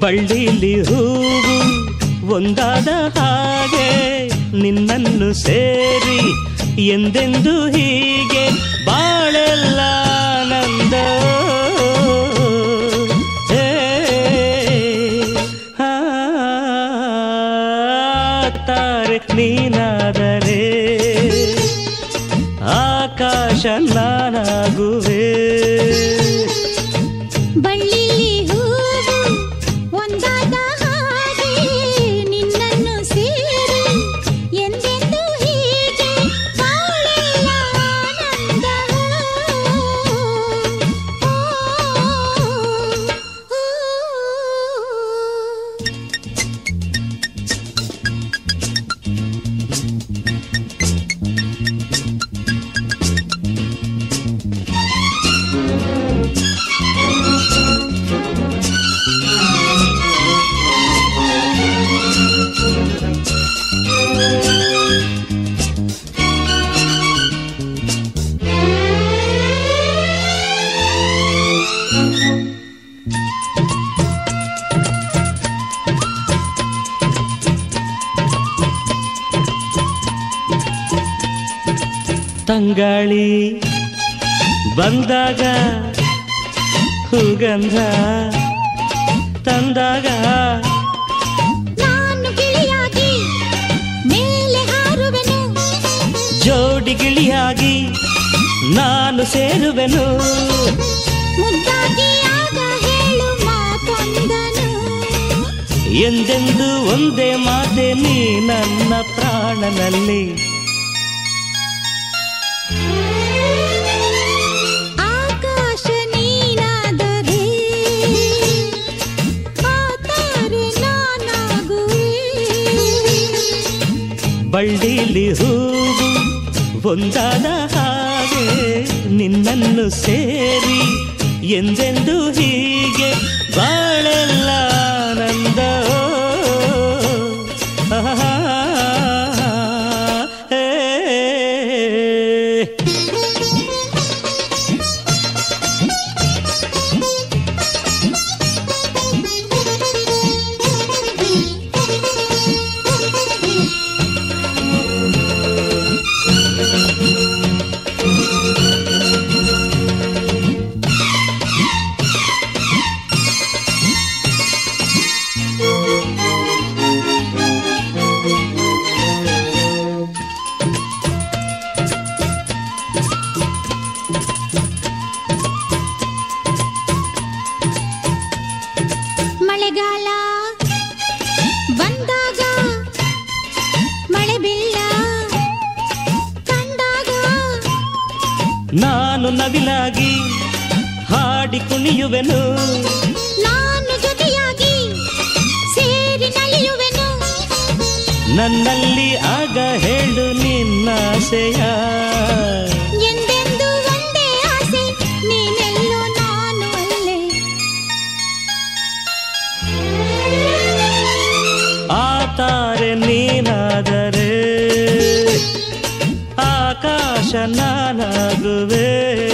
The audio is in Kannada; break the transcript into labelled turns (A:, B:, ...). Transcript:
A: ಬಳ್ಳಿಲಿ ಹೂವು ಒಂದಾದ ಹಾಗೆ ನಿನ್ನನ್ನು ಸೇರಿ ಎಂದೆಂದು ಹೀಗೆ ಬಾಳೆಲ್ಲ ನಂದ ಹೇ, ಆ, ತಾರೆ ನೀನಾದರೆ ಆಕಾಶ ನಾನಾಗುವೆ
B: ಬಳ್ಳಿಲಿ ಹೂವು ಒಂದಾದ ಹಾಗೆ ನಿನ್ನನ್ನು ಸೇರಿ ಎಂದೆಂದು ಹೀಗೆ ಬಾಳೆಲ್ಲ ಆನಂದ. ಓ, ಓ, ಓ.
A: ತಂಗಾಳಿ ಬಂದಾಗ ಹೂಗಂಧ ತಂದಾಗ
B: ನಾನು ಗಿಳಿಯಾಗಿ ಮೇಲೆ ಹಾರುವೆನು
A: ಜೋಡಿ ಗಿಳಿಯಾಗಿ ನಾನು ಸೇರುವೆನು
B: ಮುದ್ದಾಗಿ ಆಗ ಹೇಳು ಮಾತೊಂದನು
A: ಎಂದೆಂದು ಒಂದೇ ಮಾತೆ ನೀ ನನ್ನ ಪ್ರಾಣನಲ್ಲಿ
B: ಆಕಾಶ ನೀನಾದರೆ ಆ ತಾರೆ ನಾನಾಗುವೆ
A: ಬಳ್ಳಿಲಿ ಹೂವು ಒಂದಾದ ಹಾಗೆ ನಿನ್ನನ್ನು ಸೇರಿ ಎಂದೆಂದು ಹೀಗೆ ಬಾಳೆಲ್ಲ ಆನಂದ ಆಹಾ, ಏ.
B: ಮಳೆಗಾಲ ಬಂದಾಗ ಮಳೆ ಬೀಳ ಕಂಡಾಗ
A: ನಾನು ನವಿಲಾಗಿ ಹಾಡಿ ಕುಣಿಯುವೆನು
B: ನಾನು ಜೊತೆಯಾಗಿ ಸೇರಿ ನಲಿಯುವೆನು
A: ನನ್ನಲ್ಲಿ ಆಗ ಹೇಳು ನಿನ್ನಾಸೆಯ
B: ಎಂದೆಂದು ಒಂದೇ ಆಸೆ ನೀನೆಲ್ಲೋ ನಾನು ಅಲ್ಲೇ
A: ಆ ತಾರೆ ನೀನಾದರೆ ಆಕಾಶ ನಾನಾಗುವೆ